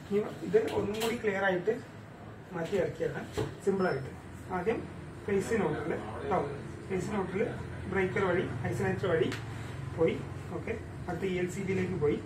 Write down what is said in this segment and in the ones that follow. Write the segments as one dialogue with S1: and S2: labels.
S1: ഇനി ഇത് ഒന്നും കൂടി ക്ലിയർ ആയിട്ട് മാറ്റി ഇറക്കിയാണ് സിമ്പിളായിട്ട് ആദ്യം ഫേസ് നോട്ടിൽ കേട്ടോ ഫേസ് നോട്ടിൽ ബ്രേക്കർ വഴി ഐസൊലേറ്റർ വഴി പോയി ഓക്കെ അടുത്ത് ഇ എൽ സി ബിയിലേക്ക് പോയി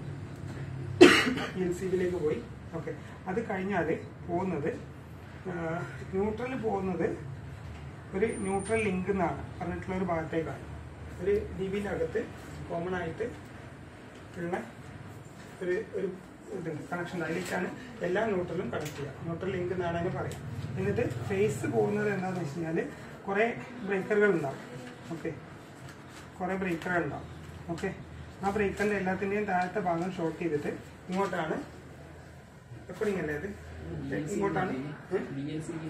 S1: ഇ എൽ സി ബിയിലേക്ക് പോയി ഓക്കെ അത് കഴിഞ്ഞാൽ പോകുന്നത് ന്യൂട്രലിൽ പോകുന്നത് ഒരു ന്യൂട്രൽ ലിങ്ക് എന്നാണ് പറഞ്ഞിട്ടുള്ള ഒരു ഭാഗത്തേക്കാണ് ഒരു ഡി ബിൻ്റെ അകത്ത് കോമൺ ആയിട്ട് ഉള്ള ഒരു ഒരു ഇതുണ്ട് കണക്ഷൻ അതിലേക്കാണ് എല്ലാ ന്യൂട്രലും കണക്ട് ചെയ്യുക ന്യൂട്രൽ ലിങ്ക് എന്നാണ് അതിന് പറയാം എന്നിട്ട് ഫേസ് പോകുന്നത് എന്താണെന്ന് വെച്ച് കഴിഞ്ഞാൽ കുറേ ബ്രേക്കറുകൾ ഉണ്ടാവും ഓക്കെ കുറേ ബ്രേക്കറുകൾ ഉണ്ടാവും ഓക്കെ ആ ബ്രേക്കറിൻ്റെ എല്ലാത്തിൻ്റെയും താഴത്തെ ഭാഗം ഷോർട്ട് ചെയ്തിട്ട് ഇങ്ങോട്ടാണ് എപ്പോഴും അല്ലേ അത് ഇങ്ങോട്ടാണ് ഇ എൻ സി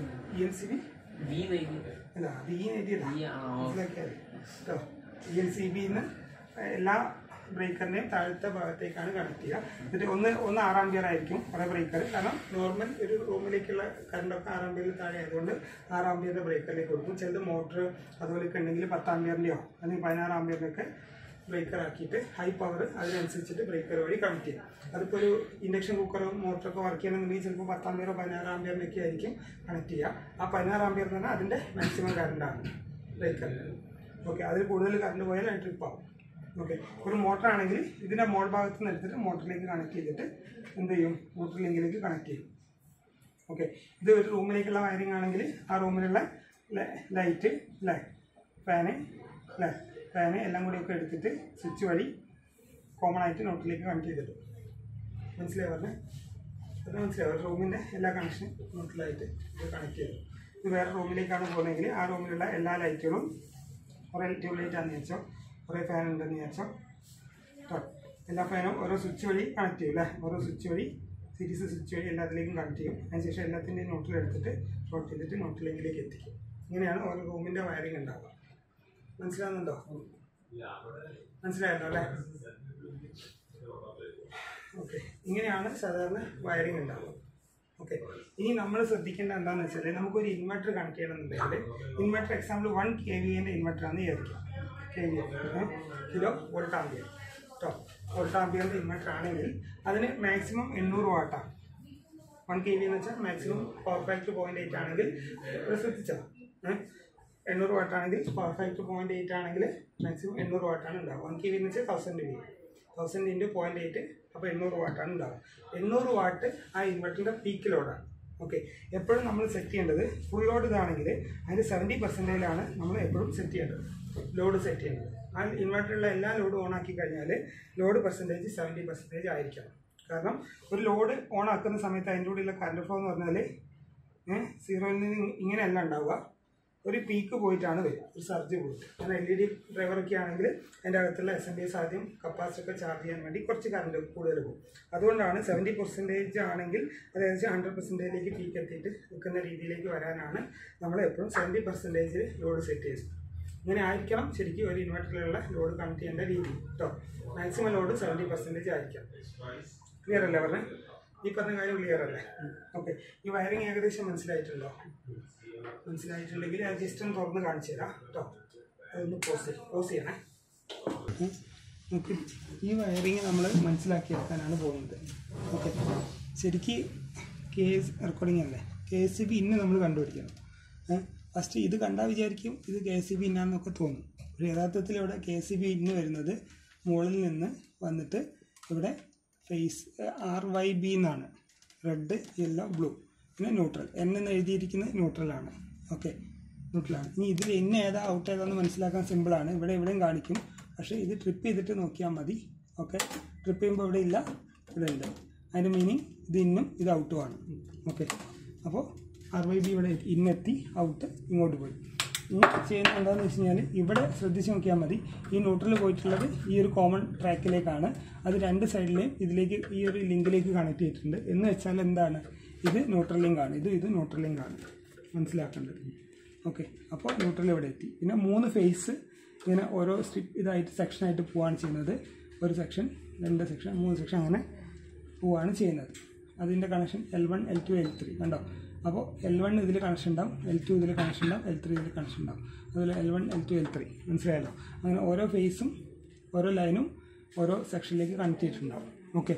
S1: ബി അല്ല അത് ഈ എഴുതിയതാ മനസ്സിലാക്കിയാൽ കേട്ടോ ഇ എൻ സി ബിന്ന് എല്ലാ ബ്രേക്കറിന്റെയും താഴത്തെ ഭാഗത്തേക്കാണ് കണക്ട് ചെയ്യുക എന്നിട്ട് ഒന്ന് ഒന്ന് ആറാം ബിയർ ആയിരിക്കും കുറേ ബ്രേക്കർ കാരണം നോർമൽ ഒരു റൂമിലേക്കുള്ള കറണ്ടൊക്കെ ആറാം ബിയറിൽ താഴെ ആയതുകൊണ്ട് ആറാം ബിയറിന്റെ ബ്രേക്കറിലേക്ക് കൊടുക്കും ചിലത് മോട്ടർ അതുപോലെയൊക്കെ ഉണ്ടെങ്കിൽ പത്താം ബിയറിന്റെയോ അല്ലെങ്കിൽ പതിനാറാം ബിയറിനൊക്കെ ബ്രേക്കർ ആക്കിയിട്ട് ഹൈ പവർ അതിനനുസരിച്ചിട്ട് ബ്രേക്കർ വഴി കണക്ട് ചെയ്യും അതിപ്പോൾ ഒരു ഇൻഡക്ഷൻ കുക്കറും മോട്ടറൊക്കെ വർക്ക് ചെയ്യണമെന്നുണ്ടെങ്കിൽ ചിലപ്പോൾ പത്താം ബിയറോ പതിനാറ് ആംബിയറിനൊക്കെ ആയിരിക്കും കണക്ട് ചെയ്യുക ആ പതിനാറ് ആംബിയർ എന്ന് പറഞ്ഞാൽ അതിൻ്റെ മാക്സിമം കറണ്ടാണ് ബ്രേക്കറിന് ഓക്കെ അതിൽ കൂടുതൽ കറണ്ട് പോയാൽ അത് ട്രിപ്പ് ആവും ഓക്കെ ഒരു മോട്ടർ ആണെങ്കിൽ ഇതിൻ്റെ മോൾ ഭാഗത്ത് നിന്ന് എടുത്തിട്ട് മോട്ടറിലേക്ക് കണക്ട് ചെയ്തിട്ട് എന്ത് ചെയ്യും മോട്ടർ ലിങ്കിലേക്ക് കണക്ട് ചെയ്യും ഓക്കെ ഇത് ഒരു റൂമിലേക്കുള്ള വയറിംഗ് ആണെങ്കിൽ ആ റൂമിലുള്ള ലൈറ്റ് അല്ലേ ഫാന് അല്ലേ ഫാന് എല്ലാം കൂടിയൊക്കെ എടുത്തിട്ട് സ്വിച്ച് വഴി കോമൺ ആയിട്ട് നോട്ടിലേക്ക് കണക്ട് ചെയ്തിടും മനസ്സിലായി പറഞ്ഞേ അത് മനസ്സിലായി ഒരു റൂമിൻ്റെ എല്ലാ കണക്ഷനും നോട്ടിലായിട്ട് ഇത് കണക്ട് ചെയ്തു ഇത് വേറെ റൂമിലേക്കാണ് പോകുന്നതെങ്കിൽ ആ റൂമിലുള്ള എല്ലാ ലൈറ്റുകളും കുറേ ട്യൂബ് ലൈറ്റ് ആണെന്ന് വെച്ചോ കുറേ ഫാൻ ഉണ്ടെന്ന് വിചാരിച്ചോ കേട്ടോ എല്ലാ ഫാനും ഓരോ സ്വിച്ച് വഴി കണക്ട് ചെയ്യും അല്ലേ ഓരോ സ്വിച്ച് വഴി സീരീസ് സ്വിച്ച് വഴി എല്ലാത്തിലേക്കും കണക്ട് ചെയ്യും അതിനുശേഷം എല്ലാത്തിൻ്റെയും നോട്ടിൽ എടുത്തിട്ട് ഷോർട്ട് ചെയ്തിട്ട് നോട്ടിലെങ്കിലേക്ക് എത്തിക്കും ഇങ്ങനെയാണ് ഓരോ റൂമിൻ്റെ വയറിംഗ് ഉണ്ടാവുക മനസ്സിലാവുന്നുണ്ടോ മനസ്സിലായല്ലോ അല്ലേ ഓക്കെ ഇങ്ങനെയാണ് സാധാരണ വയറിംഗ് ഉണ്ടാവുക ഓക്കെ ഇനി നമ്മൾ ശ്രദ്ധിക്കേണ്ട എന്താണെന്ന് വെച്ചാൽ നമുക്കൊരു ഇൻവെർട്ടർ കണക്ട് ചെയ്യണമെന്നുണ്ടെങ്കിൽ inverter example one K V എൻ്റെ ഇൻവെർട്ടർ ആണ് വിചാരിക്കുക K V kilo volt ampere കേട്ടോ വോൾട്ട് ആംബിയറിൻ്റെ ഇൻവെർട്ടർ ആണെങ്കിൽ അതിന് മാക്സിമം എണ്ണൂറ് വാട്ടാണ് വൺ കെ വി എന്ന് വെച്ചാൽ maximum power factor point eight ആണെങ്കിൽ ഇത് ശ്രദ്ധിച്ചോ ഏഹ്? എണ്ണൂറ് വാട്ടാണെങ്കിൽ പവർ ഫാക്ടർ പോയിന്റ് എയ്റ്റ് ആണെങ്കിൽ മാക്സിമം എണ്ണൂറ് വാട്ടാണ് ഉണ്ടാവുക വൺ കെ വി എന്ന് വെച്ചാൽ thousand V thousand into point eight അപ്പോൾ എണ്ണൂറ് വാട്ടാണ് ഉണ്ടാവുക എണ്ണൂറ് വാട്ട് ആ ഇൻവെർട്ടറിൻ്റെ പീക്ക് ലോഡാണ് ഓക്കെ എപ്പോഴും നമ്മൾ സെറ്റ് ചെയ്യേണ്ടത് ഫുൾ ലോഡ് ഇതാണെങ്കിൽ അതിൻ്റെ സെവൻറ്റി പെർസെൻറ്റേജിലാണ് നമ്മൾ എപ്പോഴും സെറ്റ് ചെയ്യേണ്ടത് ലോഡ് സെറ്റ് ചെയ്യേണ്ടത് ആ ഇൻവെർട്ടറിലുള്ള എല്ലാ ലോഡും ഓൺ ആക്കി കഴിഞ്ഞാൽ ലോഡ് പെർസെൻറ്റേജ് സെവൻറ്റി പെർസെൻറ്റേജ് ആയിരിക്കണം കാരണം ഒരു ലോഡ് ഓൺ ആക്കുന്ന സമയത്ത് അതിൻ്റെ കൂടെയുള്ള കറണ്ട് ഫ്ലോ എന്ന് പറഞ്ഞാൽ സീറോയിൽ നിന്ന് ഇങ്ങനെയല്ല ഉണ്ടാവുക ഒരു പീക്ക് പോയിട്ടാണ് വരിക ഒരു സർജ് പോയിട്ട് കാരണം എൽ ഇ ഡി ഡ്രൈവറൊക്കെ ആണെങ്കിൽ അതിൻ്റെ അകത്തുള്ള എസ് എൻ ഡി എസ് ആദ്യം കപ്പാസിറ്റി ഒക്കെ ചാർജ് ചെയ്യാൻ വേണ്ടി കുറച്ച് കറണ്ട് കൂടുതൽ പോകും അതുകൊണ്ടാണ് സെവൻറ്റി പെർസെൻറ്റേജ് ആണെങ്കിൽ അത് ഏകദേശം ഹൺഡ്രഡ് പെർസെൻറ്റേജിലേക്ക് പീക്ക് എത്തിയിട്ട് നിൽക്കുന്ന രീതിയിലേക്ക് വരാനാണ് നമ്മൾ എപ്പോഴും സെവൻറ്റി പെർസെൻറ്റേജ് ലോഡ് സെറ്റ് ചെയ്യുന്നത് ഇങ്ങനെ ആയിരിക്കണം ശരിക്കും ഒരു ഇൻവെർട്ടറിലുള്ള ലോഡ് കണക്ട് ചെയ്യേണ്ട രീതി കേട്ടോ മാക്സിമം ലോഡ് സെവൻറ്റി പെർസെൻറ്റേജ് ആയിരിക്കണം ക്ലിയർ അല്ലേ പറഞ്ഞേ ഈ പറഞ്ഞ കാര്യം ക്ലിയർ അല്ലേ ഓക്കെ ഈ വയറിങ് ഏകദേശം മനസ്സിലായിട്ടുണ്ടോ മനസ്സിലായിട്ടുണ്ടെങ്കിൽ അത് ജസ്റ്റ് ഒന്ന് തുറന്ന് കാണിച്ചു തരാം കേട്ടോ അതൊന്ന് പോസ് ചെയ്യും പോസ് ചെയ്യണേ നമുക്ക് ഈ വയറിങ് നമ്മൾ മനസ്സിലാക്കിയെടുക്കാനാണ് പോകുന്നത് ഓക്കെ ശരിക്ക് കെ എസ് റെക്കോർഡിംഗ് അല്ലേ കെ എസ് സി ബി ഇന്ന് നമ്മൾ കണ്ടുപിടിക്കണം ഫസ്റ്റ് ഇത് കണ്ടാൽ വിചാരിക്കും ഇത് കെ എസ് സി ബി ഇന്നാന്നൊക്കെ തോന്നും പക്ഷേ യഥാർത്ഥത്തിൽ ഇവിടെ കെ എസ് സി ബി ഇന്ന് വരുന്നത് മുകളിൽ നിന്ന് വന്നിട്ട് ഇവിടെ ഫേസ് ആർ വൈ ബി എന്നാണ് റെഡ് യെല്ലോ ബ്ലൂ പിന്നെ ന്യൂട്രൽ എൻ എന്ന് എഴുതിയിരിക്കുന്നത് ന്യൂട്രലാണ് ഓക്കെ ന്യൂട്രലാണ് ഇനി ഇതിൽ എൻ ഏതാ ഔട്ട് ഏതാന്ന് മനസ്സിലാക്കാൻ സിമ്പിളാണ് ഇവിടെ എവിടെയും കാണിക്കും പക്ഷേ ഇത് ട്രിപ്പ് ചെയ്തിട്ട് നോക്കിയാൽ മതി ഓക്കെ ട്രിപ്പ് ചെയ്യുമ്പോൾ ഇവിടെ ഇല്ല ഇവിടെ ഉണ്ട് അതിൻ്റെ മീനിങ് ഇത് ഇന്നും ഇത് ഔട്ടുമാണ് ഓക്കെ അപ്പോൾ ആർ വൈ ബി ഇവിടെ ഇന്നെത്തി ഔട്ട് ഇങ്ങോട്ട് പോയി ഇനി ചെയ്യുന്നത് എന്താണെന്ന് വെച്ച് കഴിഞ്ഞാൽ ഇവിടെ ശ്രദ്ധിച്ച് നോക്കിയാൽ മതി ഈ ന്യൂട്രൽ പോയിട്ടുള്ളത് ഈ ഒരു കോമൺ ട്രാക്കിലേക്കാണ് അത് രണ്ട് സൈഡിലെയും ഇതിലേക്ക് ഈ ഒരു ലിങ്കിലേക്ക് കണക്ട് ചെയ്തിട്ടുണ്ട് എന്ന് വെച്ചാൽ എന്താണ് ഇത് ന്യൂട്രൽ ലിങ്ക് ആണ് ഇത് ഇത് ന്യൂട്രൽ ലിങ്ക് ആണ് മനസ്സിലാക്കേണ്ടത് ഓക്കെ അപ്പോൾ ന്യൂട്രൽ ഇവിടെ എത്തി പിന്നെ മൂന്ന് ഫേസ് ഇങ്ങനെ ഓരോ സ്ട്രിപ്പ് ഇതായിട്ട് സെക്ഷനായിട്ട് പോവുകയാണ് ചെയ്യുന്നത് ഒരു സെക്ഷൻ രണ്ട് സെക്ഷൻ മൂന്ന് സെക്ഷൻ അങ്ങനെ പോവുകയാണ് ചെയ്യുന്നത് അതിൻ്റെ connection L one L two L three കണ്ടോ അപ്പോൾ എൽ വൺ ഇതിൽ കണക്ഷൻ ഉണ്ടാവും എൽ ടു ഇതിൽ കണക്ഷൻ ഉണ്ടാവും എൽ ത്രീ ഇതിൽ കണക്ഷൻ ഉണ്ടാവും അതുപോലെ L one L two L three മനസ്സിലായല്ലോ അങ്ങനെ ഓരോ ഫേസും ഓരോ ലൈനും ഓരോ സെക്ഷനിലേക്ക് കണക്ട് ചെയ്തിട്ടുണ്ടാവും okay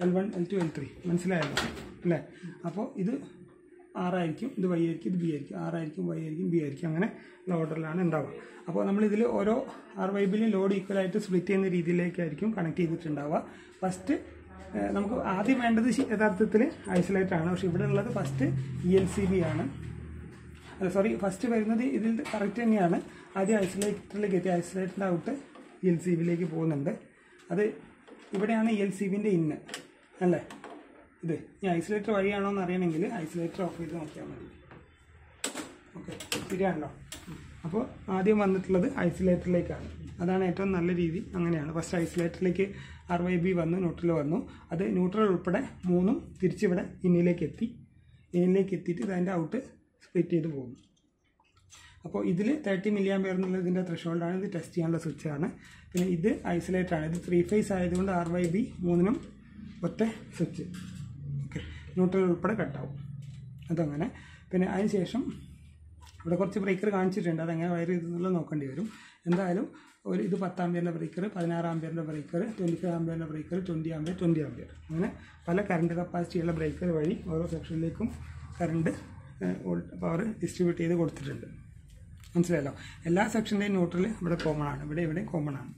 S1: L one L two L three മനസ്സിലായല്ലോ അല്ലേ അപ്പോൾ ഇത് ആറായിരിക്കും ഇത് വൈ ആയിരിക്കും ഇത് ബി ആയിരിക്കും ആറായിരിക്കും വൈ ആയിരിക്കും ബി ആയിരിക്കും അങ്ങനെ ഉള്ള ഓർഡറിലാണ് ഉണ്ടാവുക അപ്പോൾ നമ്മളിതിൽ ഓരോ ആർ വൈ ബിയിലും ലോഡ് ഈക്വലായിട്ട് സ്പ്ലിറ്റ് ചെയ്യുന്ന രീതിയിലേക്കായിരിക്കും കണക്ട് ചെയ്തിട്ടുണ്ടാവുക ഫസ്റ്റ് നമുക്ക് ആദ്യം വേണ്ടത് ശി- യഥാർത്ഥത്തിൽ ഐസൊലേറ്റർ ആണ് പക്ഷേ ഇവിടെ ഉള്ളത് first E L C B ആണ് അല്ല സോറി ഫസ്റ്റ് വരുന്നത് ഇതിൽ കറക്റ്റ് തന്നെയാണ് ആദ്യം ഐസൊലേറ്ററിലേക്ക് എത്തി ഐസൊലേറ്ററിൻ്റെ ഔട്ട് ഇ എൽ സി ബിയിലേക്ക് പോകുന്നുണ്ട് അത് ഇവിടെയാണ് ഇ എൽ സി ബിൻ്റെ ഇന്ന് അല്ലേ ഇത് ഈ ഐസൊലേറ്റർ വഴിയാണോ എന്ന് അറിയണമെങ്കിൽ ഐസൊലേറ്റർ ഓഫ് ചെയ്ത് നോക്കിയാൽ മതി ഓക്കെ ശരിയാണല്ലോ അപ്പോൾ ആദ്യം വന്നിട്ടുള്ളത് ഐസൊലേറ്ററിലേക്കാണ് അതാണ് ഏറ്റവും നല്ല രീതി അങ്ങനെയാണ് ഫസ്റ്റ് ഐസൊലേറ്ററിലേക്ക് ആർ വൈ ബി വന്നു ന്യൂട്രൽ വന്നു അത് ന്യൂട്രൽ ഉൾപ്പെടെ മൂന്നും തിരിച്ചിവിടെ ഇന്നിലേക്ക് എത്തി ഇന്നിലേക്ക് എത്തിയിട്ട് ഇത് അതിൻ്റെ ഔട്ട് സ്പ്ലിറ്റ് ചെയ്ത് പോകുന്നു അപ്പോൾ ഇതിൽ തേർട്ടി മില്ലിയാൻ പേർ എന്നുള്ളത് ഇതിൻ്റെ ത്രഷോൾഡാണ് ഇത് ടെസ്റ്റ് ചെയ്യാനുള്ള സ്വിച്ചാണ് പിന്നെ ഇത് ഐസൊലേറ്റർ ആണ് ഇത് ത്രീ ഫേസ് ആയതുകൊണ്ട് ആർ വൈ ബി മൂന്നിനും ഒറ്റ സ്വിച്ച് ഓക്കെ ന്യൂട്രൽ ഉൾപ്പെടെ കട്ടാവും അതങ്ങനെ പിന്നെ അതിന് ശേഷം ഇവിടെ കുറച്ച് ബ്രേക്കർ കാണിച്ചിട്ടുണ്ട് അതെങ്ങനെ വയർ ചെയ്തെന്നുള്ളത് നോക്കേണ്ടി വരും എന്തായാലും ഒരു ഇത് പത്ത് ആംബിയറിൻ്റെ ബ്രേക്കർ പതിനാറ് ആംബിയറിൻ്റെ ബ്രേക്കർ ട്വൻറ്റി ഫൈവ് ആംബിയറിൻ്റെ breaker twenty ampere twenty ampere അങ്ങനെ പല കറണ്ട് കപ്പാസിറ്റിയുള്ള ബ്രേക്കർ വഴി ഓരോ സെക്ഷനിലേക്കും കറണ്ട് പവർ ഡിസ്ട്രിബ്യൂട്ട് ചെയ്ത് കൊടുത്തിട്ടുണ്ട് മനസ്സിലായല്ലോ എല്ലാ സെക്ഷൻ്റെയും ന്യൂട്രൽ ഇവിടെ കോമൺ ആണ് ഇവിടെ ഇവിടെ കോമൺ ആണ്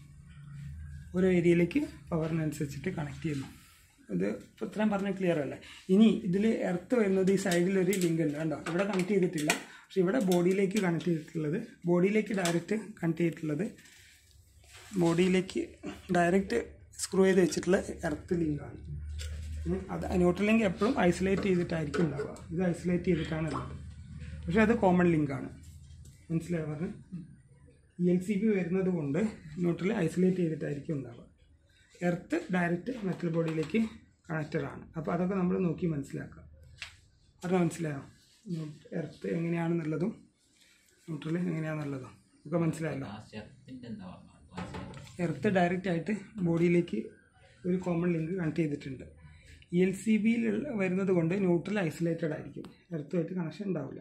S1: ഓരോ ഏരിയയിലേക്ക് പവറിനനുസരിച്ചിട്ട് കണക്ട് ചെയ്യുന്നു ഇത് ഇപ്പോൾ ഇത്രയും പറഞ്ഞ ക്ലിയർ അല്ലേ ഇനി ഇതിൽ എർത്ത് വരുന്നത് ഈ സൈഡിൽ ഒരു ലിങ്ക് ഉണ്ട് കണ്ടോ ഇവിടെ കണക്ട് ചെയ്തിട്ടില്ല പക്ഷെ ഇവിടെ ബോഡിയിലേക്ക് കണക്ട് ചെയ്തിട്ടുള്ളത് ബോഡിയിലേക്ക് ഡയറക്റ്റ് കണക്ട് ചെയ്തിട്ടുള്ളത് ബോഡിയിലേക്ക് ഡയറക്റ്റ് സ്ക്രൂ ചെയ്ത് വെച്ചിട്ടുള്ള എർത്ത് ലിങ്കാണ് ഉം, അത് ന്യൂട്രൽ ലിങ്ക് എപ്പോഴും ഐസൊലേറ്റ് ചെയ്തിട്ടായിരിക്കും ഉണ്ടാവുക ഇത് ഐസൊലേറ്റ് ചെയ്തിട്ടാണ് ഉള്ളത് പക്ഷെ അത് കോമൺ ലിങ്കാണ് മനസ്സിലായോ പറഞ്ഞ് ഇ എൽ സി ബി വരുന്നത് കൊണ്ട് ന്യൂട്രൽ ഐസൊലേറ്റ് ചെയ്തിട്ടായിരിക്കും ഉണ്ടാവുക എർത്ത് ഡയറക്റ്റ് മെറ്റൽ ബോഡിയിലേക്ക് കണക്റ്റഡ് ആണ് അപ്പോൾ അതൊക്കെ നമ്മൾ നോക്കി മനസ്സിലാക്കുക അത് മനസ്സിലായോ എർത്ത് എങ്ങനെയാണെന്നുള്ളതും ന്യൂട്രൽ എങ്ങനെയാണെന്നുള്ളതും ഒക്കെ മനസ്സിലായല്ലോ
S2: ലാസ്റ്റ് എന്താ പറഞ്ഞത്
S1: എർത്ത് ഡയറക്റ്റ് ആയിട്ട് ബോഡിയിലേക്ക് ഒരു കോമൺ ലിങ്ക് കണക്ട് ചെയ്തിട്ടുണ്ട് ഇ എൽ സി ബിയിൽ വരുന്നത് കൊണ്ട് ന്യൂട്രൽ ഐസൊലേറ്റഡ് ആയിരിക്കും എർത്തുമായിട്ട് കണക്ഷൻ ഉണ്ടാവില്ല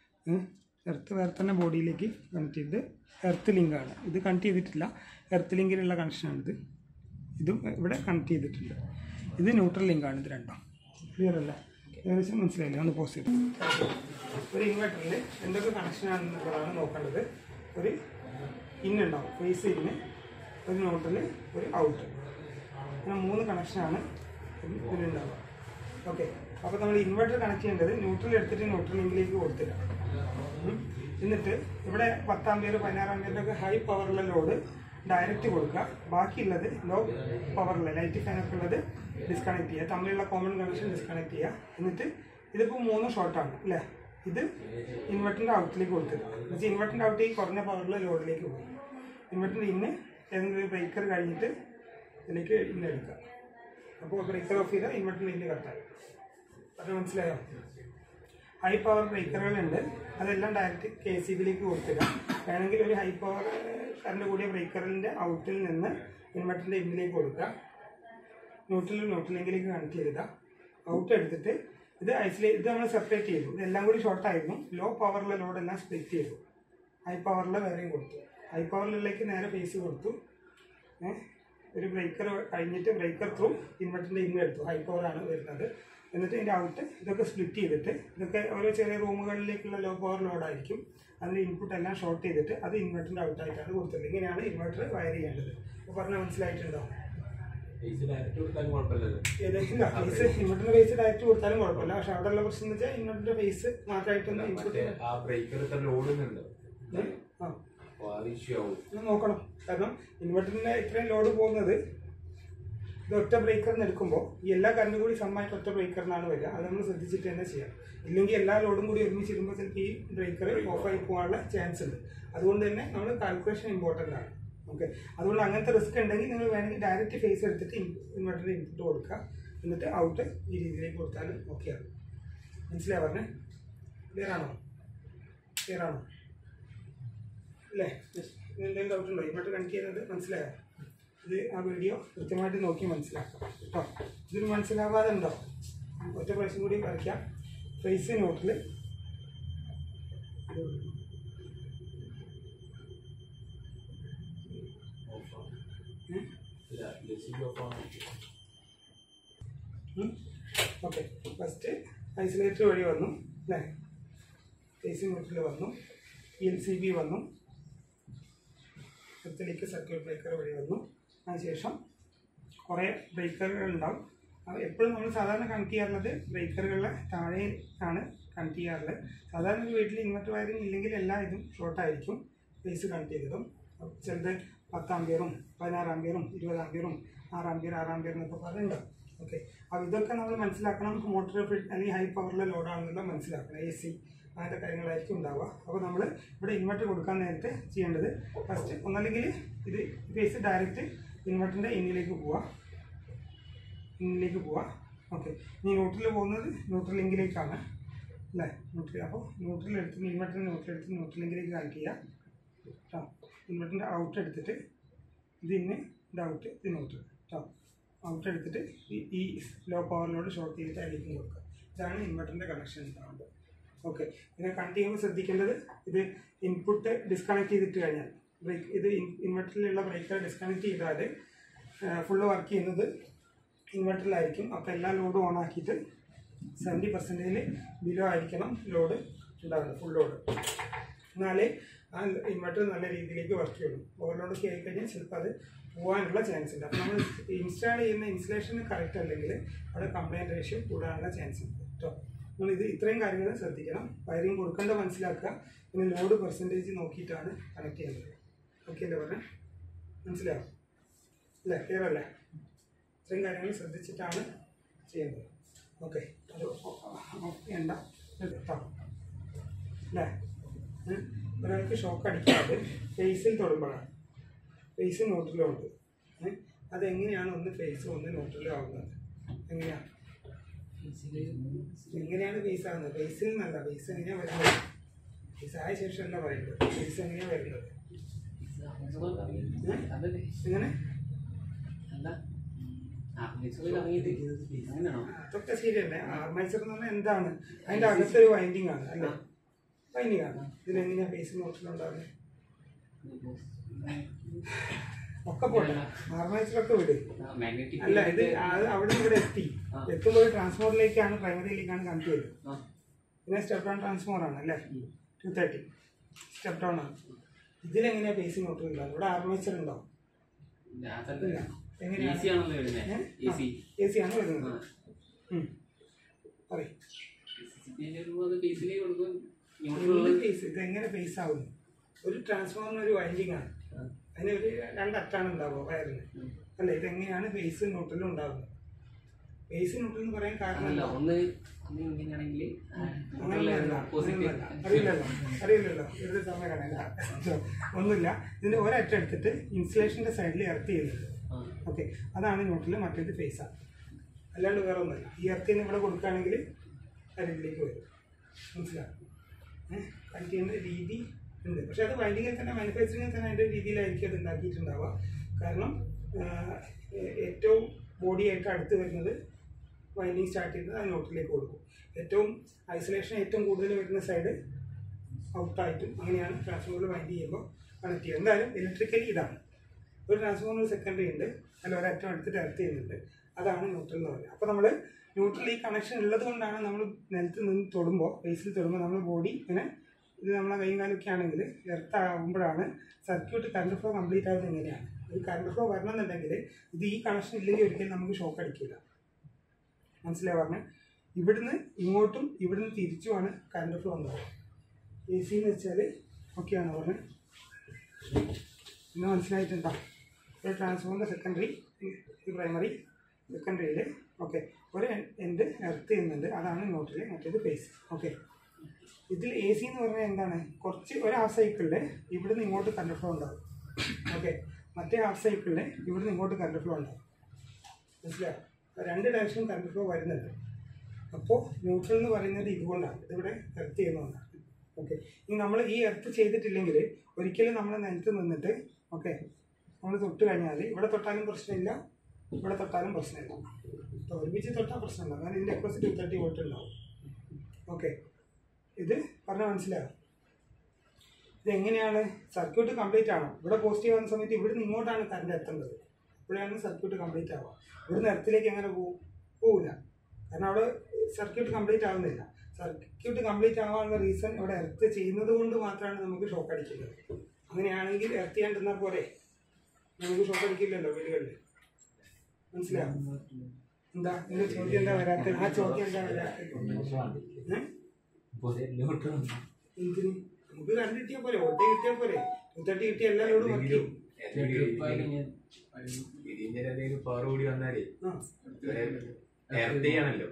S1: എർത്ത് വേറെ തന്നെ ബോഡിയിലേക്ക് കണക്ട് ചെയ്ത് എർത്ത് ലിങ്കാണ് ഇത് കണക്ട് ചെയ്തിട്ടില്ല എർത്ത് ലിങ്കിലുള്ള കണക്ഷനാണിത് ഇതും ഇവിടെ കണക്ട് ചെയ്തിട്ടുണ്ട് ഇത് ന്യൂട്രൽ ലിങ്കാണ് ഇത് രണ്ടും ക്ലിയർ അല്ലേ ഏകദേശം മനസ്സിലായില്ലേ ഒന്ന് പോസ്റ്റ് ചെയ്തു ഒരു ഇൻവെർട്ടറിൽ എന്തൊക്കെ കണക്ഷനാണെന്നുള്ളതാണ് നോക്കേണ്ടത് ഒരു ഇന്നുണ്ടാവും ഫേസ് ഇന്ന് ഒരു ന്യൂട്രൽ ഒരു ഔട്ട് അങ്ങനെ മൂന്ന് കണക്ഷനാണ് ഇതിലുണ്ടാവുക ഓക്കെ അപ്പോൾ നമ്മൾ ഇൻവെർട്ടർ കണക്ട് ചെയ്യേണ്ടത് ന്യൂട്രൽ എടുത്തിട്ട് ന്യൂട്രൽ ലിങ്കിലേക്ക് കൊടുത്തില്ല ഉം. എന്നിട്ട് ഇവിടെ പത്താം പേര് പതിനാറാം പേരിൻ്റെ ഒക്കെ ഹൈ പവറുള്ള ലോഡ് ഡയറക്റ്റ് കൊടുക്കുക ബാക്കിയുള്ളത് ലോ പവറുള്ള ലൈറ്റ് ഫാനൊക്കെ ഉള്ളത് ഡിസ്കണക്ട് ചെയ്യുക തമ്മിലുള്ള കോമൺ കണക്ഷൻ ഡിസ്കണക്ട് ചെയ്യുക എന്നിട്ട് ഇതിപ്പോൾ മൂന്ന് ഷോർട്ടാണ് അല്ലേ ഇത് ഇൻവെർട്ടറിൻ്റെ ഔട്ടിലേക്ക് കൊടുത്തില്ല എന്നുവെച്ചാൽ ഇൻവെർട്ടറിൻ്റെ ഔട്ട് ഈ കുറഞ്ഞ പവറുള്ള ലോഡിലേക്ക് പോകും ഇൻവെർട്ടറിൻ്റെ ഇന്ന് ഏതെങ്കിലും ഒരു ബ്രേക്കർ കഴിഞ്ഞിട്ട് ഇതിലേക്ക് ഇന്ന് എടുക്കുക അപ്പോൾ ബ്രേക്കർ ഓഫ് ചെയ്താൽ ഇൻവെർട്ടറിൻ്റെ ഇന്ന് കട്ടായി അത് മനസ്സിലായോ ഹൈ പവർ ബ്രേക്കറുകളുണ്ട് അതെല്ലാം ഡയറക്റ്റ് കെ സി ബിയിലേക്ക് കൊടുത്തില്ല വേണമെങ്കിൽ ഒരു ഹൈ പവർ കറണ്ട് കൂടിയ ബ്രേക്കറിൻ്റെ ഔട്ടിൽ നിന്ന് ഇൻവെർട്ടറിൻ്റെ ഇന്നിലേക്ക് കൊടുക്കുക ന്യൂട്രൽ ന്യൂട്രലിങ്കിലേക്ക് കണക്ട് ചെയ്തിടുക ഔട്ട് എടുത്തിട്ട് ഇത് ഐസൊലേറ്റ് ഇത് നമ്മൾ സെപ്പറേറ്റ് ചെയ്തു ഇതെല്ലാം കൂടി ഷോർട്ടായിരുന്നു ലോ പവറിലെ ലോഡെല്ലാം സ്പ്ലിറ്റ് ചെയ്തു ഹൈ പവറിലെ വേറെയും കൊടുത്തു ഹൈ പവറിലേക്ക് നേരെ ഫേസ് കൊടുത്തു ഏ? ഒരു ബ്രേക്കർ കഴിഞ്ഞിട്ട് ബ്രേക്കർ ത്രൂ ഇൻവെർട്ടറിൻ്റെ ഇന്ന് എടുത്തു ഹൈ പവറാണ് വരുന്നത് എന്നിട്ട് ഇതിൻ്റെ ഔട്ട് ഇതൊക്കെ സ്പ്ലിറ്റ് ചെയ്തിട്ട് ഇതൊക്കെ ഓരോ ചെറിയ റൂമുകളിലേക്കുള്ള ലോ പവർ ലോഡായിരിക്കും അതിൻ്റെ ഇൻപുട്ട് എല്ലാം ഷോർട്ട് ചെയ്തിട്ട് അത് ഇൻവെർട്ടറിൻ്റെ ഔട്ടായിട്ടാണ് കൊടുത്തത് ഇങ്ങനെയാണ് ഇൻവെർട്ടർ വയർ ചെയ്യേണ്ടത് അപ്പോൾ പറഞ്ഞാൽ മനസ്സിലായിട്ടുണ്ടോ
S3: പൈസ ഡയറക്റ്റ് കൊടുത്താലും കുഴപ്പമില്ലല്ലോ
S1: ഏതെങ്കിലും ഫേസ് ഇൻവെർട്ടറിന്റെ ഫേസ് ഡയറക്റ്റ് കൊടുത്താലും കുഴപ്പമില്ല പക്ഷെ അവിടെ ഉള്ള പ്രശ്നം എന്ന് വെച്ചാൽ ഇൻവെർട്ടറിന്റെ ഫേസ് മാത്രമായിട്ടൊന്ന് ഇൻപുട്ട്
S3: മറ്റേ ആ ബ്രേക്കർ ഇത്ര ലോഡുന്നുണ്ട്
S1: ആ
S3: അപ്പൊ അത് ഇഷ്യൂ ആവും
S1: ഒന്ന് നോക്കണം കാരണം ഇൻവെർട്ടറിന്റെ ഇത്രയും ലോഡ് പോകുന്നത് ഇത് ഒറ്റ ബ്രേക്കറിന് എടുക്കുമ്പോൾ ഈ എല്ലാ കറണ്ടും കൂടി സമ്മായിട്ട് ഒറ്റ ബ്രേക്കറിനാണ് വരിക അത് നമ്മൾ ശ്രദ്ധിച്ചിട്ട് തന്നെ ചെയ്യാം ഇല്ലെങ്കിൽ എല്ലാ ലോഡും കൂടി ഒരുമിച്ച് ഇടുമ്പോൾ ചിലപ്പോൾ ഈ ബ്രേക്കർ ഓഫായി പോകാനുള്ള ചാൻസ് ഉണ്ട് അതുകൊണ്ട് തന്നെ നമ്മൾ കാൽക്കുലേഷൻ ഇമ്പോർട്ടൻ്റ് ആണ് ഓക്കെ അതുകൊണ്ട് അങ്ങനത്തെ റിസ്ക് ഉണ്ടെങ്കിൽ നിങ്ങൾ വേണമെങ്കിൽ ഡയറക്റ്റ് ഫേസ് എടുത്തിട്ട് ഇൻവെർട്ടറിന് ഇൻപുട്ട് കൊടുക്കുക എന്നിട്ട് ഔട്ട് ഈ രീതിയിലേക്ക് കൊടുത്താലും ഓക്കെയാണ് മനസ്സിലായി പറഞ്ഞേ ക്ലിയർ ആണോ ക്ലിയർ ആണോ അല്ലേ എന്തെങ്കിലും ഡൗട്ട് ഉണ്ടോ ഇങ്ങോട്ട് കണക്ട് ചെയ്യുന്നത് മനസ്സിലായോ ഇത് ആ വീഡിയോ കൃത്യമായിട്ട് നോക്കി മനസ്സിലാക്കാം കേട്ടോ ഇതിന് മനസ്സിലാവാതെ ഉണ്ടോ ഒറ്റ പ്രാവശ്യം കൂടി വരയ്ക്കാം ഫേസ് നോട്ടിൽ
S3: ഓഫാണ് ഇല്ല ജെസിബി ഓഫാണ്
S1: ഓക്കെ ഫസ്റ്റ് ഐസൊലേറ്റർ വഴി വന്നു അല്ലേ ഫേസി ന്യൂട്രൽ വന്നു എൽ സി ബി വന്നു എർത്തിലേക്ക് സർക്യൂട്ട് ബ്രേക്കർ വഴി വന്നു അതിനുശേഷം കുറേ ബ്രേക്കറുകൾ ഉണ്ടാവും അത് എപ്പോഴും നമ്മൾ സാധാരണ കണക്ട് ചെയ്യാറുള്ളത് ബ്രേക്കറുകളുടെ താഴെ ആണ് കണക്ട് ചെയ്യാറുള്ളത് സാധാരണ ഒരു വീട്ടിൽ ഇൻവെർട്ടർ വയറിംഗ് ഇല്ലെങ്കിൽ എല്ലാ ഇതും ഷോർട്ടായിരിക്കും ഫേസ് കണക്ട് ചെയ്തതും അപ്പോൾ ചിലത് പത്ത് ആംബിയറും പതിനാറ് ആംബിയറും ഇരുപത് ആംബിയറും ആറ് ആംബിയർ ആറ് ആംബിയർ എന്നൊക്കെ പറയുന്നുണ്ടാവും ഓക്കെ അപ്പോൾ ഇതൊക്കെ നമ്മൾ മനസ്സിലാക്കണം മോട്ടോർ ഫിറ്റ് അല്ലെങ്കിൽ ഹൈ പവറിലെ ലോഡാണെന്നുള്ള മനസ്സിലാക്കണം എ സി അങ്ങനത്തെ കാര്യങ്ങളായിരിക്കും ഉണ്ടാവുക അപ്പോൾ നമ്മൾ ഇവിടെ ഇൻവെർട്ടർ കൊടുക്കാൻ നേരത്തെ ചെയ്യേണ്ടത് ഫസ്റ്റ് ഒന്നല്ലെങ്കിൽ ഇത് ഫേസ് ഡയറക്റ്റ് ഇൻവെർട്ടറിൻ്റെ ഇന്നിലേക്ക് പോവാം ഇന്നിലേക്ക് പോവാം ഓക്കെ ഇനി ന്യൂട്രൽ പോകുന്നത് ന്യൂട്രൽ ലിങ്കിലേക്കാണ് അല്ലേ ന്യൂട്രൽ അപ്പോൾ ന്യൂട്രൽ എടുത്ത് ഇൻവെർട്ടർ ന്യൂട്രൽ എടുത്ത് ന്യൂട്രൽ ലിങ്കിലേക്ക് കണക്ട് ചെയ്യുക കേട്ടോ ഇൻവെർട്ടറിൻ്റെ ഔട്ട് എടുത്തിട്ട് ഇത് ഇന്ന് ഇത് ഔട്ട് ഇത് ന്യൂട്രൽ കേട്ടോ ഔട്ട് എടുത്തിട്ട് ഈ ഈ ലോ പവറിലോട് ഷോർട്ട് ചെയ്തിട്ട് അതിലേക്ക് കൊടുക്കുക ഇതാണ് ഇൻവെർട്ടറിൻ്റെ കണക്ഷൻ ഉണ്ടാവുന്നത് ഓക്കെ പിന്നെ കണക്ട് ചെയ്യുമ്പോൾ ശ്രദ്ധിക്കേണ്ടത് ഇത് ഇൻപുട്ട് ഡിസ്കണക്ട് ചെയ്തിട്ട് കഴിഞ്ഞാൽ ബ്രേക്ക് ഇത് ഇൻവെർട്ടറിലുള്ള ബ്രേക്കർ ഡിസ്കണക്ട് ചെയ്താൽ ഫുള്ള് വർക്ക് ചെയ്യുന്നത് ഇൻവെർട്ടറിലായിരിക്കും അപ്പോൾ എല്ലാ ലോഡും ഓൺ ആക്കിയിട്ട് സെവൻറ്റി പെർസെൻറ്റേജിൽ ബിലോ ആയിരിക്കണം ലോഡ് ഉണ്ടാവുന്നത് ഫുൾ ലോഡ് എന്നാലേ ആ ഇൻവെർട്ടർ നല്ല രീതിയിലേക്ക് വർക്ക് ചെയ്യുള്ളൂ ഓവർലോഡൊക്കെ ആയിക്കഴിഞ്ഞാൽ ചിലപ്പോൾ അത് പോകാനുള്ള ചാൻസ് ഉണ്ട് അപ്പോൾ നമ്മൾ ഇൻസ്റ്റാൾ ചെയ്യുന്ന ഇൻസ്റ്റലേഷൻ കറക്റ്റ് അല്ലെങ്കിൽ അവിടെ കംപ്ലൈൻറ്റ് റേഷ്യോ കൂടാനുള്ള ചാൻസ് ഉണ്ട് കേട്ടോ നിങ്ങൾ ഇത് ഇത്രയും കാര്യങ്ങൾ ശ്രദ്ധിക്കണം വയറിങ് കൊടുക്കേണ്ട മനസ്സിലാക്കുക പിന്നെ ലോഡ് പെർസെൻറ്റേജ് നോക്കിയിട്ടാണ് കണക്ട് ചെയ്യുന്നത് ഓക്കെ അല്ലേ പറഞ്ഞത് മനസ്സിലാവും അല്ലേ ക്ലിയർ അല്ലേ ഇത്രയും കാര്യങ്ങൾ ശ്രദ്ധിച്ചിട്ടാണ് ചെയ്യുന്നത് ഓക്കെ അത് വേണ്ട കേട്ടോ അല്ലേ ഉം. ഒരാൾക്ക് ഷോക്ക് അടിക്കാതെ ഫേസിൽ തൊടുമ്പോഴാണ് ഫേസ് ന്യൂട്രലും ഉണ്ട് ഏ? അതെങ്ങനെയാണ് ഒന്ന് ഫേസ് ഒന്ന് ന്യൂട്രലും ആവുന്നത് എങ്ങനെയാണ് എങ്ങനെയാണ് ഫേസ് ആവുന്നത് ഫേസിൽ നിന്നല്ല ഫേസ് എങ്ങനെയാണ് വരുന്നത് ഫേസ് ആയ ശേഷമല്ല പറയുന്നത് ഫേസ് എങ്ങനെയാണ് വരുന്നത് എങ്ങനെ
S2: അങ്ങനെയാണോ
S1: അതൊക്കെ ശരിയല്ലേ ആർമേച്ചർ എന്ന് പറഞ്ഞാൽ എന്താണ് അതിന്റെ അകത്തൊരു വൈൻഡിങ് ആണ് അല്ലേ വൈൻഡിങ് ആണ് ഇതിനെങ്ങനെയാ ഫേസ് ന്യൂട്രലുണ്ടാവുന്നത് ഒക്കെ പോട്ടെ ആർമേച്ചറൊക്കെ വിട്
S2: മാഗ്നറ്റിക്
S1: അല്ല ഇത് അത് അവിടെ നിന്ന് ഇവിടെ എത്തി
S2: ആ.
S1: എത്തുമ്പോൾ ട്രാൻസ്ഫോറിലേക്കാണ് പ്രൈമറിയിലേക്കാണ് കണക്ട് ചെയ്തത്
S2: ആ
S1: പിന്നെ സ്റ്റെപ്പ് ഡൗൺ ട്രാൻസ്ഫോർ ആണ് അല്ലേ ടു തേർട്ടി സ്റ്റെപ്പ് ഡൗൺ ആണ് ഇതിലെങ്ങനെയാ ഫേസ് ന്യൂട്രൽ ഉണ്ടാവും ഇവിടെ ആർമേച്ചർ ഉണ്ടോ ഇല്ല എങ്ങനെയാണ്
S2: AC ആണല്ലോ വരുന്നത് AC.
S1: എ സി ആണ് വരുന്നത് ഉം. പറയ്
S2: ഫേസിലേക്ക് കൊടുക്കും
S1: എന്ത്
S2: ന്യൂട്രൽ
S1: ഫേസ് ഇത് എങ്ങനെ ഫേസ് ആവുന്നു ഒരു ട്രാൻസ്ഫോമറിന് ഒരു വൈൻഡിങ് ആണ് അതിന് ഒരു രണ്ടറ്റാണ് ഉണ്ടാവുക വയറിന് അല്ല ഇതെങ്ങനെയാണ് ഫേസ് ന്യൂട്രലും ഉണ്ടാവുന്നത് ഫേസ് ന്യൂട്രൽ എന്ന് പറയാൻ കാരണം
S2: അല്ല
S1: എന്താ?
S2: ഒന്ന് ഒന്ന് ഇങ്ങനെയാണെങ്കിൽ
S1: അങ്ങനെയൊന്നുമല്ല,
S2: പോസിറ്റീവ്
S1: അങ്ങനെയൊന്നുമല്ല. അറിയില്ലല്ലോ അറിയില്ലല്ലോ ഇവിടുത്തെ സമയം കാണാനില്ല ഒന്നുമില്ല ഇതിന്റെ ഒരറ്റം എടുത്തിട്ട് ഇൻസുലേഷന്റെ സൈഡിൽ എർത്ത് ചെയ്യുന്നുണ്ട് ഓക്കെ അതാണ് ന്യൂട്രൽ മറ്റേത് ഫേസാണ് അല്ലാണ്ട് വേറെ ഒന്നുമില്ല ഈ എർത്തിന് ഇവിടെ കൊടുക്കുകയാണെങ്കിൽ അരികിലേക്ക് വരും മനസ്സിലാവും ഏഹ് കണക്ട് ചെയ്യുന്ന രീതി ഉണ്ട് പക്ഷെ അത് വൈൻഡിങ്ങിൽ തന്നെ മാനുഫാക്ചറിങ്ങിൽ തന്നെ അതിൻ്റെ രീതിയിലായിരിക്കും അത് ഉണ്ടാക്കിയിട്ടുണ്ടാവുക കാരണം ആഹ്, ഏ- ഏറ്റവും ബോഡി ആയിട്ട് അടുത്ത് വരുന്നത് വൈൻഡിങ് സ്റ്റാർട്ട് ചെയ്യുന്നത് ആ ന്യൂട്രലിലേക്ക് കൊടുക്കും ഏറ്റവും ഐസൊലേഷൻ ഏറ്റവും കൂടുതൽ വരുന്ന സൈഡ് ഔട്ടായിട്ടും അങ്ങനെയാണ് ട്രാൻസ്ഫോമറിൽ വൈൻഡ് ചെയ്യുമ്പോൾ കണക്ട് ചെയ്യുക എന്തായാലും ഇലക്ട്രിക്കലി ഇതാണ് ഒരു ട്രാൻസ്ഫോമർ സെക്കൻഡറി ഉണ്ട് അതിൽ ഒരറ്റം എടുത്തിട്ട് എർത്ത് ചെയ്യുന്നുണ്ട് അതാണ് ന്യൂട്രൽ എന്ന് പറയുന്നത് അപ്പോൾ നമ്മൾ ന്യൂട്രൽ ഈ കണക്ഷൻ ഉള്ളത് കൊണ്ടാണ് നമ്മൾ നിലത്ത് നിന്ന് തൊടുമ്പോൾ ബേസിൽ തൊടുമ്പോൾ നമ്മൾ ബോഡി ഇങ്ങനെ ഇത് നമ്മളെ കൈയും കാലൊക്കെ ആണെങ്കിൽ എർത്ത് ആകുമ്പോഴാണ് സർക്യൂട്ട് കറണ്ട് ഫ്ലോ കംപ്ലീറ്റ് ആവുന്നത് എങ്ങനെയാണ് ഒരു കറണ്ട് ഫ്ലോ വരണമെന്നുണ്ടെങ്കിൽ ഇത് ഈ കണക്ഷൻ ഇല്ലെങ്കിൽ ഒരിക്കലും നമുക്ക് ഷോക്ക് അടിക്കില്ല മനസ്സിലായി പറഞ്ഞത് ഇവിടുന്ന് ഇങ്ങോട്ടും ഇവിടുന്ന് തിരിച്ചുമാണ് കറണ്ട് ഫ്ലോ ഉണ്ടാവുക എ സി എന്ന് വെച്ചാൽ ഓക്കെയാണ് പറഞ്ഞത് ഇന്ന് മനസ്സിലായിട്ടുണ്ടോ ഒരു ട്രാൻസ്ഫോമറിൻ്റെ സെക്കൻഡറി പ്രൈമറി സെക്കൻഡറിയിൽ ഓക്കെ ഒരു എൻഡ് എർത്ത് ചെയ്യുന്നുണ്ട് അതാണ് ന്യൂട്രൽ മറ്റേത് ഫേസ് ഓക്കെ ഇതിൽ എ സി എന്ന് പറഞ്ഞാൽ എന്താണ് കുറച്ച് ഒരു ഹാഫ് സൈക്കിളിൽ ഇവിടുന്ന് ഇങ്ങോട്ട് കറണ്ട് ഫ്ലോ ഉണ്ടാവും ഓക്കെ മറ്റേ ഹാഫ് സൈക്കിളിൽ ഇവിടുന്ന് ഇങ്ങോട്ട് കറണ്ട് ഫ്ലോ ഉണ്ടാവും മനസ്സിലായോ അപ്പോൾ രണ്ട് ഡയറക്ഷനും കറണ്ട് ഫ്ലോ വരുന്നുണ്ട് അപ്പോൾ ന്യൂട്രൽ എന്ന് പറയുന്നത് ഇതുകൊണ്ടാണ് ഇതിവിടെ എർത്ത് ചെയ്യുന്നതുകൊണ്ടാണ് ഓക്കെ ഇനി നമ്മൾ ഈ എർത്ത് ചെയ്തിട്ടില്ലെങ്കിൽ ഒരിക്കലും നമ്മൾ നിലത്ത് നിന്നിട്ട് ഓക്കെ നമ്മൾ തൊട്ട് കഴിഞ്ഞാൽ ഇവിടെ തൊട്ടാലും പ്രശ്നമില്ല ഇവിടെ തൊട്ടാലും പ്രശ്നമില്ല അപ്പോൾ ഒരുമിച്ച് തൊട്ടാൽ പ്രശ്നമില്ല കാരണം ഇതിൻ്റെ അക്രോസ് ടു തേർട്ടി വോൾട്ട് ഉണ്ടാവും ഓക്കെ ഇത് പറഞ്ഞാൽ മനസ്സിലാവും ഇത് എങ്ങനെയാണ് സർക്യൂട്ട് കംപ്ലീറ്റ് ആണോ ഇവിടെ പോസിറ്റീവ് ആവുന്ന സമയത്ത് ഇവിടുന്ന് ഇങ്ങോട്ടാണ് കറണ്ട് എത്തേണ്ടത് അപ്പോഴാണ് സർക്യൂട്ട് കംപ്ലീറ്റ് ആവുക ഇവിടുന്ന് എർത്തിലേക്ക് എങ്ങനെ പോകും പോവില്ല അവിടെ സർക്യൂട്ട് കംപ്ലീറ്റ് ആവുന്നില്ല സർക്യൂട്ട് കംപ്ലീറ്റ് ആവാനുള്ള റീസൺ ഇവിടെ എർത്ത് ചെയ്യുന്നത് കൊണ്ട് മാത്രമാണ് നമുക്ക് ഷോക്ക് അടിക്കുന്നത് അങ്ങനെയാണെങ്കിൽ എർത്ത് ചെയ്യാണ്ടിരുന്നാൽ പോരെ നമുക്ക് ഷോക്ക് അടിക്കില്ലല്ലോ വീടുകളിൽ മനസ്സിലാവും എന്താ നിന്റെ ചോദ്യം എന്താ വരാത്തത് ആ ചോദ്യം എന്താ വരാത്തത് ഏഹ് എന്തിന് നമുക്ക് കറണ്ട് കിട്ടിയാൽ പോരെ ഓട്ട കിട്ടിയാൽ പോരെ മുത്തട്ടി കിട്ടിയ എല്ലാ ലോഡും വർക്ക് ചെയ്യും
S3: ഇതിന്റെ എന്തെങ്കിലും പവർ കൂടി വന്നാലേ
S1: ആ
S3: എർത്ത് ചെയ്യണല്ലോ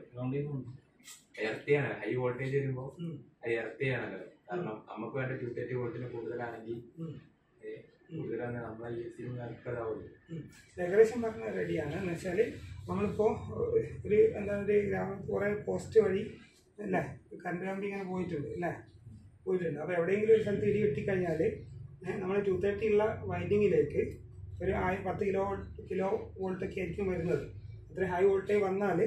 S3: എർത്ത് ചെയ്യണല്ലോ ഹൈ വോൾട്ടേജ് വരുമ്പോ
S1: ഉം,
S3: അത് എർത്ത് ചെയ്യണല്ലോ കാരണം നമുക്ക് വേണ്ട ടു തേർട്ടി വോൾട്ടിന് കൂടുതലാണെങ്കിൽ
S1: ഉം,
S3: ഏ, കൂടുതലാണെങ്കിൽ നമ്മളെ ഇ എസ് നടക്കതാവുള്ളൂ
S1: ഉം. ഏകദേശം പറഞ്ഞ റെഡിയാണ് എന്ന് വെച്ചാൽ നമ്മളിപ്പോൾ ഒരു എന്താ ഒരു ഗ്രാമ കുറേ പോസ്റ്റ് വഴി അല്ലേ കറണ്ട് കമ്പി ഇങ്ങനെ പോയിട്ടുണ്ട് അല്ലേ പോയിട്ടുണ്ട് അപ്പോൾ എവിടെയെങ്കിലും ഒരു സ്ഥലത്ത് ഇടി വെട്ടിക്കഴിഞ്ഞാൽ നമ്മൾ ടു തേർട്ടി ഉള്ള വൈൻഡിങ്ങിലേക്ക് ഒരു ആയി പത്ത് കിലോ കിലോ വോൾട്ടൊക്കെ ആയിരിക്കും വരുന്നത് അത്ര ഹൈ വോൾട്ടേജ് വന്നാൽ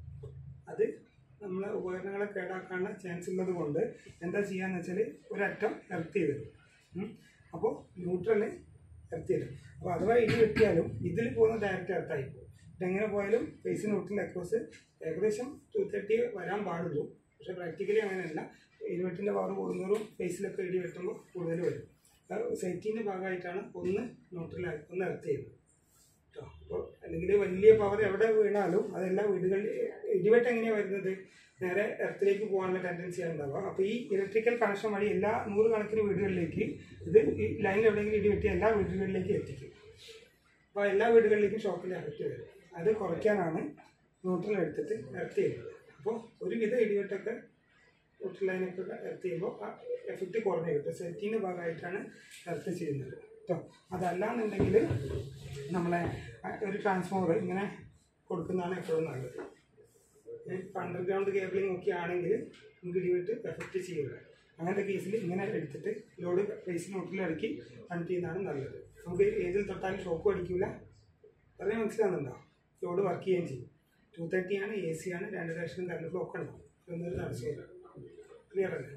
S1: അത് നമ്മളെ ഉപകരണങ്ങളെ കേടാക്കാനുള്ള ചാൻസ് ഉള്ളത് കൊണ്ട് എന്താ ചെയ്യാന്ന് വെച്ചാൽ ഒരറ്റം എർത്ത് ചെയ്തിടും അപ്പോൾ ന്യൂട്രല് എർത്ത് ചെയ്തിടും അപ്പോൾ അഥവാ ഇടി വെട്ടിയാലും ഇതിൽ പോകുന്ന ഡയറക്റ്റ് എർത്തായി പോകും ഇതെങ്ങനെ പോയാലും ഫേസ് ന്യൂട്രൽ അക്രോസ് ഏകദേശം ടു തേർട്ടി വരാൻ പാടുള്ളൂ പക്ഷേ പ്രാക്ടിക്കലി അങ്ങനെയല്ല ഇരുപത്തിൻ്റെ പവർ കൂടുന്നതും ഫേസിലൊക്കെ ഇടി വെട്ടുമ്പോൾ കൂടുതൽ വരും സേഫ്റ്റീൻ്റെ ഭാഗമായിട്ടാണ് ഒന്ന് ന്യൂട്രലായി ഒന്ന് എർത്ത് ചെയ്യുന്നത് കേട്ടോ അപ്പോൾ അല്ലെങ്കിൽ വലിയ പവർ എവിടെ വീണാലും അതെല്ലാം വീടുകളിൽ ഇടിവെട്ട് എങ്ങനെയാണ് വരുന്നത് നേരെ എർത്തിലേക്ക് പോകാനുള്ള ടെൻഡൻസിയാണ് ഉണ്ടാവുക അപ്പോൾ ഈ ഇലക്ട്രിക്കൽ കണക്ഷൻ വഴി എല്ലാ നൂറുകണക്കിന് വീടുകളിലേക്ക് ഇത് ഈ ലൈനിൽ എവിടെയെങ്കിലും ഇടിവെട്ടി എല്ലാ വീടുകളിലേക്കും എത്തിക്കും അപ്പോൾ എല്ലാ വീടുകളിലേക്കും ഷോക്കിൻ്റെ എഫക്റ്റ് വരും അത് കുറയ്ക്കാനാണ് ന്യൂട്രൽ എടുത്തിട്ട് എർത്ത് ചെയ്യുന്നത് അപ്പോൾ ഒരുവിധ ഇടിവെട്ടൊക്കെ ന്യൂട്രൽ ലൈനൊക്കെ എർത്ത് ചെയ്യുമ്പോൾ ആ എഫക്റ്റ് കുറഞ്ഞു കിട്ടും സെറ്റിൻ്റെ ഭാഗമായിട്ടാണ് എർത്ത് ചെയ്യുന്നത് കേട്ടോ അതല്ലാന്നുണ്ടെങ്കിൽ നമ്മളെ ആ, ഒരു ട്രാൻസ്ഫോമർ ഇങ്ങനെ കൊടുക്കുന്നതാണ് എപ്പോഴും നല്ലത് അണ്ടർഗ്രൗണ്ട് കേബിളിംഗ് ഒക്കെ ആണെങ്കിൽ നമുക്ക് ഇടിവിട്ട് എഫക്റ്റ് ചെയ്യില്ല അങ്ങനത്തെ കേസിൽ ഇങ്ങനെ എടുത്തിട്ട് ലോഡ് ഫേസ് നോട്ടിൽ ഇറക്കി കണക്ട് ചെയ്യുന്നതാണ് നല്ലത് നമുക്ക് ഏതിൽ തൊട്ടാലും ഷോക്കും അടിക്കില്ല പറഞ്ഞാൽ മനസ്സിലാകുന്നുണ്ടോ ലോഡ് വർക്ക് ചെയ്യുകയും ചെയ്യും ടു തേർട്ടി ആണ് എ സി ആണ് രണ്ട് ഡയറക്ഷനും കറണ്ട് ഫ്ലോ ഒക്കെ ഉണ്ടാവും എന്നൊരു തടസ്സമില്ല ക്ലിയർ അല്ലേ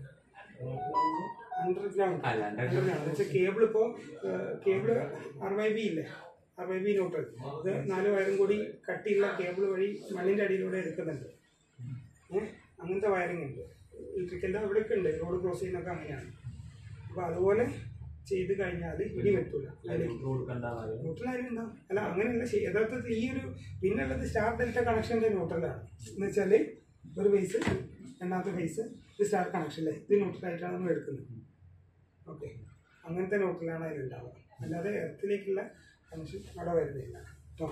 S1: അണ്ടർഗ്രൗണ്ട്
S3: അല്ല, underground.
S1: അണ്ടർഗ്രൗണ്ട് വെച്ചാൽ കേബിൾ ഇപ്പോൾ കേബിൾ ആർ വൈ ബി ഇല്ലേ ആർ വൈ ബി ന്യൂട്രൽ ഇത് നാല് വയറും കൂടി കട്ടിയുള്ള കേബിൾ വഴി മണ്ണിൻ്റെ അടിയിലൂടെ എടുക്കുന്നുണ്ട് ഏഹ് അങ്ങനത്തെ വയറിംഗ് ഉണ്ട് ഇലക്ട്രിക്കലിൻ്റെ അവിടെയൊക്കെ ഉണ്ട് റോഡ് ക്രോസ് ചെയ്യുന്നൊക്കെ അങ്ങനെയാണ് അപ്പോൾ അതുപോലെ ചെയ്ത് കഴിഞ്ഞാൽ ഇടി വെട്ടില്ല അതിലേക്ക്
S3: കൊടുക്കണ്ട
S1: ന്യൂട്രൽ ആയാലും ഉണ്ടാവും അല്ല അങ്ങനെയല്ല ശരി യഥാർത്ഥത്തിൽ ഈ ഒരു പിന്നുള്ളത് സ്റ്റാർ ഡെൽറ്റ കണക്ഷൻ്റെ ന്യൂട്രലാണ് എന്ന് വെച്ചാൽ ഒരു ഫേസ് രണ്ടാമത്തെ ഫേസ് ഇത് സ്റ്റാർ കണക്ഷൻ അല്ലേ ഇത് ന്യൂട്രൽ ആയിട്ടാണ് നമ്മൾ എടുക്കുന്നത് ഓക്കെ അങ്ങനത്തെ ന്യൂട്രലാണ് അതിലുണ്ടാവുക അല്ലാതെ എർത്തിലേക്കുള്ള കണക്ഷൻ അവിടെ വരുന്നില്ല കേട്ടോ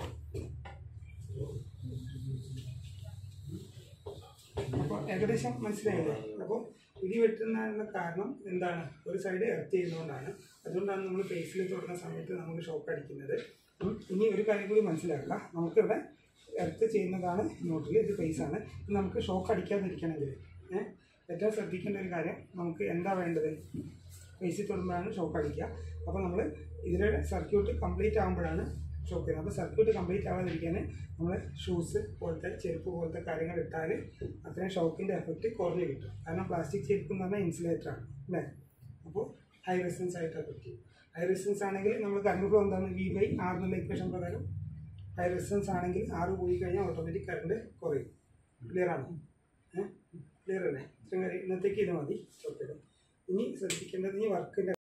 S1: അപ്പോൾ ഏകദേശം മനസ്സിലായില്ലേ അപ്പോൾ ഇടി വെട്ടുന്നതിനുള്ള കാരണം എന്താണ് ഒരു സൈഡ് എർത്ത് ചെയ്യുന്നതുകൊണ്ടാണ് അതുകൊണ്ടാണ് നമ്മൾ ഫേസിൽ തൊടുന്ന സമയത്ത് നമുക്ക് ഷോക്ക് അടിക്കുന്നത് ഉം. ഇനി ഒരു കാര്യം കൂടി മനസ്സിലാക്കുക നമുക്കിവിടെ എർത്ത് ചെയ്യുന്നതാണ് ന്യൂട്രൽ ഇത് ഫേസാണ് നമുക്ക് ഷോക്ക് അടിക്കാതിരിക്കണമെങ്കിൽ ഏഹ് ഏറ്റവും ശ്രദ്ധിക്കേണ്ട ഒരു കാര്യം നമുക്ക് എന്താ വേണ്ടത് ഫേസിൽ തൊടുമ്പോഴാണ് ഷോക്ക് അടിക്കുക അപ്പോൾ നമ്മൾ ഇതിലെ സർക്യൂട്ട് കംപ്ലീറ്റ് ആകുമ്പോഴാണ് ഷോക്ക് ചെയ്യുന്നത് അപ്പോൾ സർക്യൂട്ട് കംപ്ലീറ്റ് ആവാതിരിക്കാൻ നമ്മൾ ഷൂസ് പോലത്തെ ചെരുപ്പ് പോലത്തെ കാര്യങ്ങൾ ഇട്ടാൽ അത്രയും ഷോക്കിൻ്റെ എഫക്റ്റ് കുറഞ്ഞ് കിട്ടും കാരണം പ്ലാസ്റ്റിക് ചെരുപ്പ് എന്ന് പറഞ്ഞാൽ ഇൻസുലേറ്റർ ആണ് അല്ലേ അപ്പോൾ ഹൈ റെസിസ്റ്റൻസ് ആയിട്ട് എഫക്റ്റ് ചെയ്യും ഹൈ റെസിസ്റ്റൻസ് ആണെങ്കിൽ നമ്മൾ കറണ്ട് ഫ്ലോ എന്താണ് വി ബൈ ആർ എന്നുള്ള ഇക്വേഷൻ പ്രകാരം ഹൈ റെസിസ്റ്റൻസ് ആണെങ്കിൽ ആറ് പോയി കഴിഞ്ഞാൽ ഓട്ടോമാറ്റിക് കറണ്ട് കുറയും ക്ലിയർ ആണോ ഏഹ് ക്ലിയർ അല്ലേ ഇത്രയും കാര്യം ഇന്നത്തേക്ക് ഇത് മതി ഓക്കെ ഇനി ശ്രദ്ധിക്കേണ്ടത് ഈ വർക്കിൻ്റെ